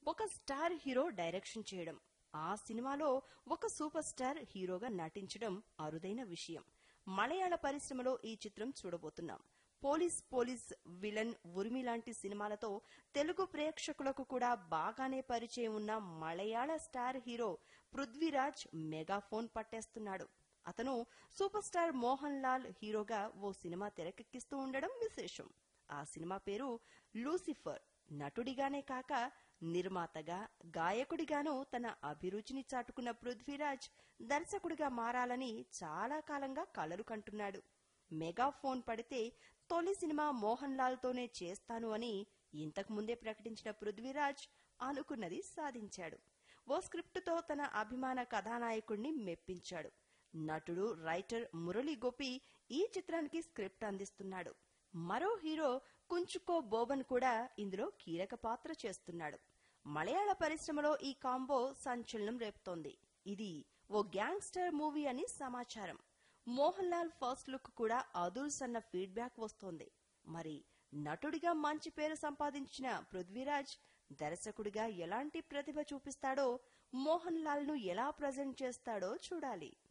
ఒక star hero direction చేయడం ఆ సినిమాలో ఒక సూపర్ స్టార్ హీరోగా నటించడం అరుదైన విషయం మలయాళ పరిశ్రమలో ఈ చిత్రం చూడబోతున్నాం పోలీస్ పోలీస్ విలన్ ఉర్మి లాంటి సినిమాలతో తెలుగు ప్రేక్షకులకు కూడా బాగానే పరిచయం ఉన్న Malayala star hero Prithviraj megaphone పట్టేస్తున్నాడు అతను సూపర్ స్టార్ మోహన్ లాల్ హీరోగా ఓ సినిమా తెరకెక్కిస్తూ ఉండడం విశేషం ఆ సినిమా పేరు లూసిఫర్ నటుడిగానే కాక నిర్మాతగా గాయకుడిగాను తన అభిరుచిని చాటుకున్న పృథ్వీరాజ్ దర్శకుడిగా మారాలని చాలా కాలంగా కలలు కంటున్నాడు మెగాఫోన్ పడితే తొలి సినిమా మోహన్ లాల్ తోనే చేస్తాను అని ఇంతకు ముందే ప్రకటించిన పృథ్వీరాజ్ అనుకున్నది సాధించాడు ఓ స్క్రిప్టుతో తన అభిమాన కథానాయకుడిని మెప్పించాడు నటుడు రైటర్ మురళీ గోపి ఈ చిత్రానికి స్క్రిప్ట్ అందిస్తున్నాడు మరో హీరో కుంచుకో బోబన్ కూడా ఇందులో కీలక పాత్ర చేస్తున్నాడు మలయాళ పరిశ్రమలో ఈ కాంబో సంచలనం రేపుతోంది ఇది ఓ గ్యాంగ్స్టర్ మూవీ అని సమాచారం మోహన్ లాల్ ఫస్ట్ లుక్ కూడా అదుల్స్ అన్న ఫీడ్బ్యాక్ వస్తోంది మరి నటుడిగా మంచి పేరు సంపాదించిన పృథ్వీరాజ్ దర్శకుడిగా ఎలాంటి ప్రతిభ చూపిస్తాడో మోహన్ లాల్ ను ఎలా ప్రజెంట్ చేస్తాడో చూడాలి